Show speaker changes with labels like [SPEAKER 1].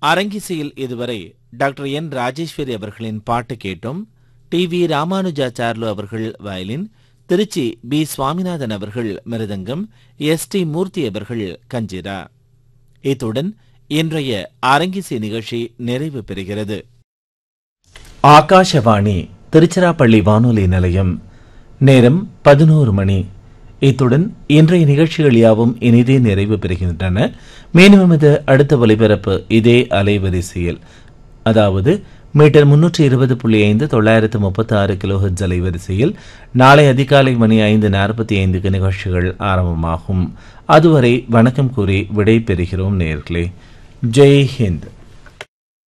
[SPEAKER 1] அரங்கிசையில் இதுவரை டாக்டர் என் ராஜேஸ்வரி அவர்களின் பாட்டு கேட்டோம் டி வி ராமானுஜாச்சார்லு அவர்கள் வயலின் திருச்சி பி சுவாமிநாதன் அவர்கள் மிருதங்கம் எஸ் டி மூர்த்தி அவர்கள் கஞ்சிரா இத்துடன் இன்றைய அரங்கிசை நிகழ்ச்சி நிறைவு பெறுகிறது ஆகாஷவாணி திருச்சிராப்பள்ளி வானொலி நிலையம் நேரம் பதினோரு மணி இத்துடன் இன்றைய நிகழ்ச்சிகள் யாவும் இனிதே நிறைவு பெறுகின்றன மேலும் எமது அடுத்த ஒலிபரப்பு இதே அலைவரிசையில் அதாவது மீட்டர் முன்னூற்றி இருபது புள்ளி ஐந்து தொள்ளாயிரத்து முப்பத்தி ஆறு கிலோஹெட்ஸ் அலைவரிசையில் நாளை அதிகாலை மணி ஐந்து நாற்பத்தி ஐந்துக்கு நிகழ்ச்சிகள் ஆரம்பமாகும் அதுவரை வணக்கம் கூறி விடை பெறுகிறோம் நேர்களே ஜெய் ஹிந்த்